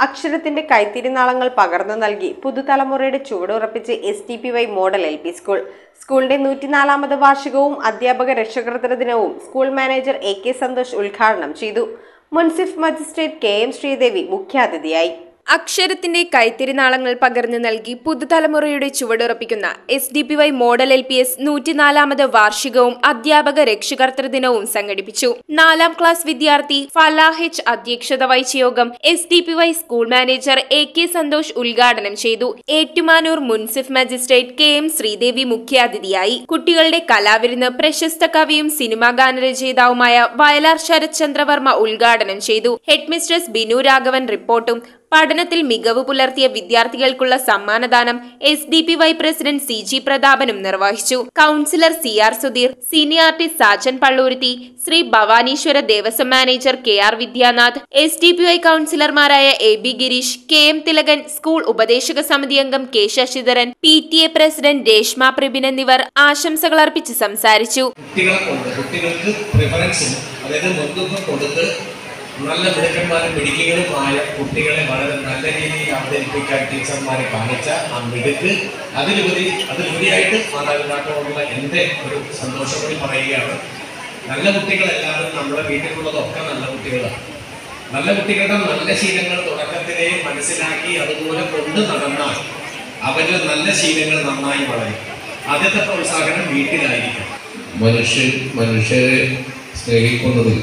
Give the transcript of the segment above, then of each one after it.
അക്ഷരത്തിന്റെ കൈത്തിരിനാളങ്ങൾ പകർന്നു നൽകി പുതുതലമുറയുടെ ചുവടുറപ്പിച്ച് S D P Y model L P school സ്കൂളിന്റെ നൂറ്റിനാലാമത് വാർഷികവും അധ്യാപക രക്ഷകർത്തൃ ദിനവും school manager A K Santhosh ഉദ്ഘാടനം ചെയ്തു മുൻസിഫ് മജിസ്ട്രേറ്റ് കെ എം ശ്രീദേവി മുഖ്യാതിഥിയായി അക്ഷരത്തിന്റെ കൈത്തിരിനാളങ്ങൾ പകർന്നു നൽകി പുതുതലമുറയുടെ ചുവടുറപ്പിക്കുന്ന S D P Y model L P S നൂറ്റിനാലാമത് വാർഷികവും അധ്യാപക രക്ഷകർത്തൃ ദിനവും സംഘടിപ്പിച്ചു നാലാം ക്ലാസ് വിദ്യാർത്ഥി ഫലാഹിച്ച് അധ്യക്ഷത വഹിച്ച യോഗം S D P Y school manager A K Santhosh ഉദ്ഘാടനം ചെയ്തു ഏറ്റുമാനൂർ മുൻസിഫ് മജിസ്ട്രേറ്റ് കെ എം ശ്രീദേവി മുഖ്യാതിഥിയായി കുട്ടികളുടെ കലാവിരുന്ന് പ്രശസ്ത കവിയും സിനിമാ ഗാനരചയിതാവുമായ വയലാർ ശരത് ചന്ദ്രവർമ്മ ഉദ്ഘാടനം ചെയ്തു ഹെഡ്മിസ്ട്രസ് ബിനു രാഘവൻ റിപ്പോർട്ടും പഠനത്തിൽ മികവ് പുലർത്തിയ വിദ്യാർത്ഥികൾക്കുള്ള സമ്മാനദാനം S D P Y president C G പ്രതാപനും നിർവഹിച്ചു councillor C R Sudheer senior artist Sajan Palluruthy Shri Bhavaneeswara Devaswom manager K R Vidyanath S D P Y കൗൺസിലർമാരായ A B Girish K M Thilakan school ഉപദേശക സമിതി അംഗം K Sasidharan P T A president Reshma Prabin എന്നിവർ ആശംസകൾ അർപ്പിച്ച് സംസാരിച്ചു കുട്ടികളെ കൊണ്ട് കുട്ടികൾക്ക് പ്രിഫറൻസും അതായത് മുൻതൂക്കം കൊടുത്ത് നല്ല മിടുക്കന്മാരും മിടുക്കികളുമായ കുട്ടികളെ വളരെ നല്ല രീതിയിൽ അവതരിപ്പിക്കാൻ ടീച്ചർമാരെ കാണിച്ച ആ മിടുക്ക് അതിലുപരി അതിലുപരിയായിട്ട് മാതാപിതാക്കളോടുള്ള എൻ്റെ ഒരു സന്തോഷം കൂടി പറയുകയാണ് നല്ല കുട്ടികളെല്ലാവരും നമ്മുടെ വീട്ടിലുള്ളതൊക്കെ നല്ല കുട്ടികളാണ് നല്ല കുട്ടികളുടെ നല്ല ശീലങ്ങൾ തുടക്കത്തിലേ മനസ്സിലാക്കി അതുപോലെ കൊണ്ട് നടന്നാൽ അവരുടെ നല്ല ശീലങ്ങൾ നന്നായി വളരും ആദ്യത്തെ പ്രോത്സാഹനം വീട്ടിലായിരിക്കും മനുഷ്യൻ മനുഷ്യരെ സ്നേഹിക്കുന്നതിൽ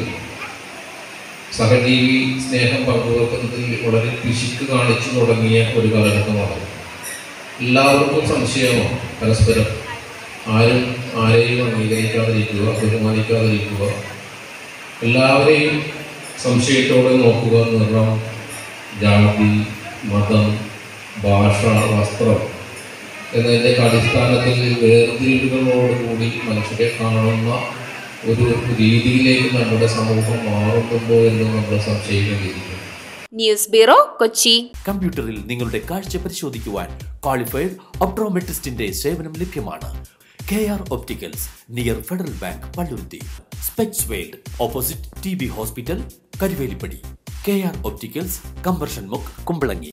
സഹജീവി സ്നേഹം പങ്കുവെക്കുന്നതിൽ വളരെ പിശുക്ക് കാണിച്ചു തുടങ്ങിയ ഒരു കാലഘട്ടമാണ് എല്ലാവർക്കും സംശയമാണ് പരസ്പരം ആരും ആരെയും അംഗീകരിക്കാതിരിക്കുക ബഹുമാനിക്കാതിരിക്കുക എല്ലാവരെയും സംശയത്തോടെ നോക്കുക നിറം ജാതി മതം ഭാഷ വസ്ത്രം എന്നതിൻ്റെ അടിസ്ഥാനത്തിൽ വേർതിരിവുകളോടുകൂടി മനുഷ്യരെ കാണുന്ന ഒരു രീതിയിലേക്ക് നമ്മുടെ സമൂഹം മാറുന്നുണ്ടോ എന്ന് നമ്മൾ സംശയിക്കേണ്ടിയിരിക്കുന്നു ന്യൂസ് ബ്യൂറോ കൊച്ചി കമ്പ്യൂട്ടറിൽ നിങ്ങളുടെ കാഴ്ച പരിശോധിക്കുവാൻ ക്വാളിഫൈഡ് ഒപ്ട്രോമെട്രിസ്റ്റിന്റെ സേവനം ലഭ്യമാണ് K R opticals near Federal Bank Palluruthy specs world opposite T B hospital Karuvelippady K R opticals കമ്പർഷൻ മുക്ക് കുമ്പളങ്ങി